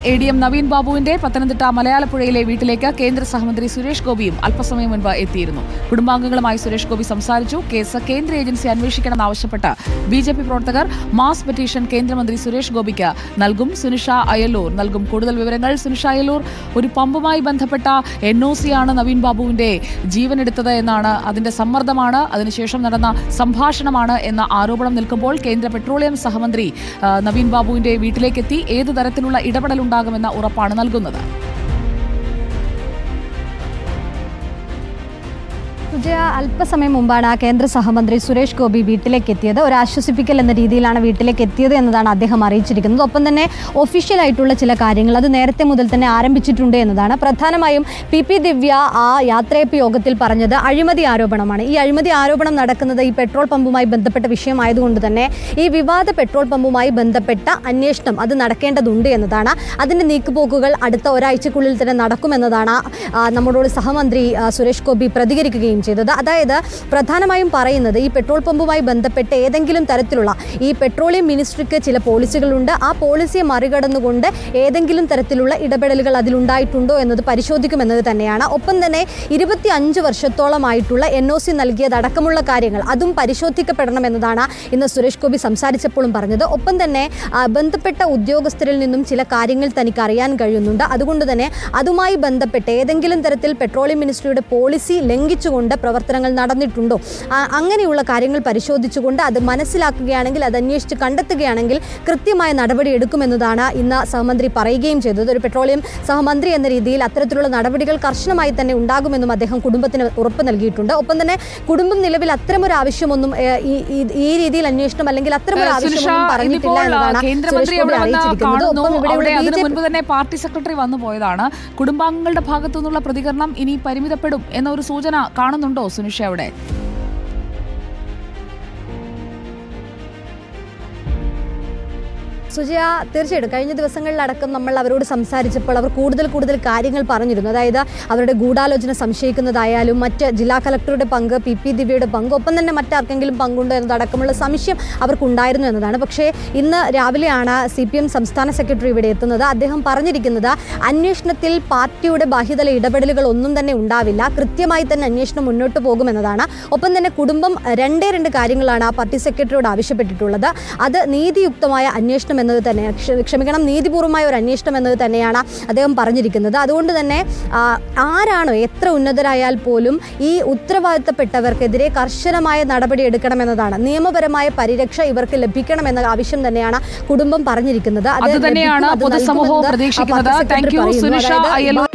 A D M Naveen ബാബുവിന്റെ പത്തനംതിട്ട മലയാളപ്പുഴയിലെ വീട്ടിലേക്ക് കേന്ദ്ര സഹമന്ത്രി സുരേഷ് ഗോപിയും അല്പസമയം മുൻപ് എത്തിയിരുന്നു കുടുംബാംഗങ്ങളുമായി സുരേഷ് ഗോപി സംസാരിച്ചു കേസ് കേന്ദ്ര ഏജൻസി അന്വേഷിക്കണമെന്നാവശ്യപ്പെട്ട് ബി ജെ പി പ്രവർത്തകർ മാസ് പെറ്റീഷൻ കേന്ദ്രമന്ത്രി സുരേഷ് ഗോപിക്ക് നൽകും സുനിഷ അയലൂർ നൽകും കൂടുതൽ വിവരങ്ങൾ സുനിഷ അയലൂർ ഒരു പമ്പുമായി ബന്ധപ്പെട്ട എൻ ഒ സിയാണ് നവീൻ ബാബുവിന്റെ ജീവനെടുത്തത് എന്നാണ് അതിന്റെ സമ്മർദ്ദമാണ് അതിനുശേഷം നടന്ന സംഭാഷണമാണ് എന്ന ആരോപണം നിൽക്കുമ്പോൾ കേന്ദ്ര പെട്രോളിയം സഹമന്ത്രി ആ, നവീൻ ബാബുവിന്റെ വീട്ടിലേക്കെത്തി ഏത് തരത്തിലുള്ള ഇടപെടലുണ്ടാകുമെന്ന ഉറപ്പാണ് നൽകുന്നത് സുജയ അല്പസമയം മുമ്പാണ് ആ കേന്ദ്ര സഹമന്ത്രി സുരേഷ് ഗോപി വീട്ടിലേക്ക് എത്തിയത് ഒരു ആശ്വസിപ്പിക്കൽ എന്ന രീതിയിലാണ് വീട്ടിലേക്ക് എത്തിയത് എന്നതാണ് അദ്ദേഹം അറിയിച്ചിരിക്കുന്നത് ഒപ്പം തന്നെ ഒഫീഷ്യൽ ആയിട്ടുള്ള ചില കാര്യങ്ങൾ അത് നേരത്തെ മുതൽ തന്നെ ആരംഭിച്ചിട്ടുണ്ട് എന്നതാണ് പ്രധാനമായും പി പി ദിവ്യ ആ യാത്രയപ്പ് യോഗത്തിൽ പറഞ്ഞത് അഴിമതി ആരോപണമാണ് ഈ അഴിമതി ആരോപണം നടക്കുന്നത് ഈ പെട്രോൾ പമ്പുമായി ബന്ധപ്പെട്ട വിഷയമായതുകൊണ്ട് തന്നെ ഈ വിവാദ പെട്രോൾ പമ്പുമായി ബന്ധപ്പെട്ട അന്വേഷണം അത് നടക്കേണ്ടതുണ്ട് എന്നതാണ് അതിൻ്റെ നീക്കുപോക്കുകൾ അടുത്ത ഒരാഴ്ചക്കുള്ളിൽ തന്നെ നടക്കുമെന്നതാണ് ആ, നമ്മളോട് സഹമന്ത്രി ആ, സുരേഷ് ഗോപി പ്രതികരിക്കുകയും ചെയ്തത് അതായത് പ്രധാനമായും പറയുന്നത് ഈ പെട്രോൾ പമ്പുമായി ബന്ധപ്പെട്ട് ഏതെങ്കിലും തരത്തിലുള്ള ഈ പെട്രോളിയം മിനിസ്ട്രിക്ക് ചില പോളിസികളുണ്ട് ആ പോളിസിയെ മറികടന്നുകൊണ്ട് ഏതെങ്കിലും തരത്തിലുള്ള ഇടപെടലുകൾ അതിലുണ്ടായിട്ടുണ്ടോ എന്നത് പരിശോധിക്കുമെന്നത് തന്നെയാണ് ഒപ്പം തന്നെ ഇരുപത്തി അഞ്ച് വർഷത്തോളമായിട്ടുള്ള എൻ ഒ സി നൽകിയതടക്കമുള്ള കാര്യങ്ങൾ അതും പരിശോധിക്കപ്പെടണമെന്നതാണ് ഇന്ന് സുരേഷ് ഗോപി സംസാരിച്ചപ്പോഴും പറഞ്ഞത് ഒപ്പം തന്നെ ആ, ബന്ധപ്പെട്ട ഉദ്യോഗസ്ഥരിൽ നിന്നും ചില കാര്യങ്ങൾ തനിക്ക് അറിയാൻ കഴിയുന്നുണ്ട് അതുകൊണ്ട് തന്നെ അതുമായി ബന്ധപ്പെട്ട് ഏതെങ്കിലും തരത്തിൽ പെട്രോളിയം മിനിസ്ട്രിയുടെ പോളിസി ലംഘിച്ചുകൊണ്ട് പ്രവർത്തനങ്ങൾ നടന്നിട്ടുണ്ടോ ആ, അങ്ങനെയുള്ള കാര്യങ്ങൾ പരിശോധിച്ചുകൊണ്ട് അത് മനസ്സിലാക്കുകയാണെങ്കിൽ അത് അന്വേഷിച്ച് കണ്ടെത്തുകയാണെങ്കിൽ കൃത്യമായ നടപടി എടുക്കുമെന്നതാണ് ഇന്ന് സഹമന്ത്രി പറയുകയും ചെയ്തത് ഒരു പെട്രോളിയം സഹമന്ത്രി എന്ന രീതിയിൽ അത്തരത്തിലുള്ള നടപടികൾ കർശനമായി തന്നെ ഉണ്ടാകുമെന്നും അദ്ദേഹം കുടുംബത്തിന് ഉറപ്പ് നൽകിയിട്ടുണ്ട് ഒപ്പം തന്നെ കുടുംബം നിലവിൽ അത്തരമൊരു ആവശ്യമൊന്നും ഏഹ്, ഈ- ഈ- ഈ രീതിയിൽ അന്വേഷണം അല്ലെങ്കിൽ അത്തരമൊരു സുനിഷ ആവശ്യമൊന്നും പറഞ്ഞിട്ടില്ല ഇന്നിപ്പോൾ എന്നതാണ് കേന്ദ്രമന്ത്രി സുരേഷ് ഗോപി അവിടെ വന്ന് അറിയിച്ചിരിക്കുന്നത് കാണുന്നു ഒപ്പം അവിടെ ഇവിടെയുള്ള അതിനു ബി ജെ മുൻപ് തന്നെ പാർട്ടി സെക്രട്ടറി വന്നു പോയതാണ് കുടുംബാംഗങ്ങളുടെ ഭാഗത്തു നിന്നുള്ള പ്രതികരണം ഇനി പരിമിതപ്പെടും എന്ന ഒരു സൂചന കാണുന്നുണ്ടോ സുനിഷ അവിടെ സുജയ തീർച്ചയായിട്ടും കഴിഞ്ഞ ദിവസങ്ങളിലടക്കം നമ്മൾ അവരോട് സംസാരിച്ചപ്പോൾ അവർ കൂടുതൽ കൂടുതൽ കാര്യങ്ങൾ പറഞ്ഞിരുന്നു അതായത് അവരുടെ ഗൂഢാലോചന സംശയിക്കുന്നതായാലും മറ്റ് ജില്ലാ കലക്ടറുടെ പങ്ക് പി പി ദിവ്യയുടെ പങ്ക് ഒപ്പം തന്നെ മറ്റാർക്കെങ്കിലും പങ്കുണ്ടോ എന്നതടക്കമുള്ള സംശയം അവർക്കുണ്ടായിരുന്നു എന്നതാണ് പക്ഷേ ഇന്ന് രാവിലെയാണ് സി പി എം സംസ്ഥാന സെക്രട്ടറി ഇവിടെ എത്തുന്നത് അദ്ദേഹം പറഞ്ഞിരിക്കുന്നത് അന്വേഷണത്തിൽ പാർട്ടിയുടെ ബാഹ്യതല ഇടപെടലുകൾ ഒന്നും തന്നെ ഉണ്ടാവില്ല കൃത്യമായി തന്നെ അന്വേഷണം മുന്നോട്ട് പോകുമെന്നതാണ് ഒപ്പം തന്നെ കുടുംബം രണ്ടേ രണ്ട് കാര്യങ്ങളാണ് ആ പാർട്ടി സെക്രട്ടറിയോട് ആവശ്യപ്പെട്ടിട്ടുള്ളത് അത് നീതിയുക്തമായ അന്വേഷണം എന്നത് തന്നെ ക്ഷ- ക്ഷമിക്കണം നീതിപൂർവമായ ഒരു അന്വേഷണം എന്നത് തന്നെയാണ് അദ്ദേഹം പറഞ്ഞിരിക്കുന്നത് അതുകൊണ്ട് തന്നെ ആ, ആരാണോ എത്ര ഉന്നതരായാൽ പോലും ഈ ഉത്തരവാദിത്തപ്പെട്ടവർക്കെതിരെ കർശനമായ നടപടി എടുക്കണമെന്നതാണ് നിയമപരമായ പരിരക്ഷ ഇവർക്ക് ലഭിക്കണമെന്ന ആവശ്യം തന്നെയാണ് കുടുംബം പറഞ്ഞിരിക്കുന്നത് അത് തന്നെയാണ് ലഭിക്കും, അത് പൊതുസമൂഹവും നൽകുമെന്ന് ആ പ്രതീക്ഷിക്കുന്നത് പാർട്ടി താങ്ക് യു സെക്രട്ടറി പറയുന്നു. സുനിഷ അതായത് അയ്യലൂർ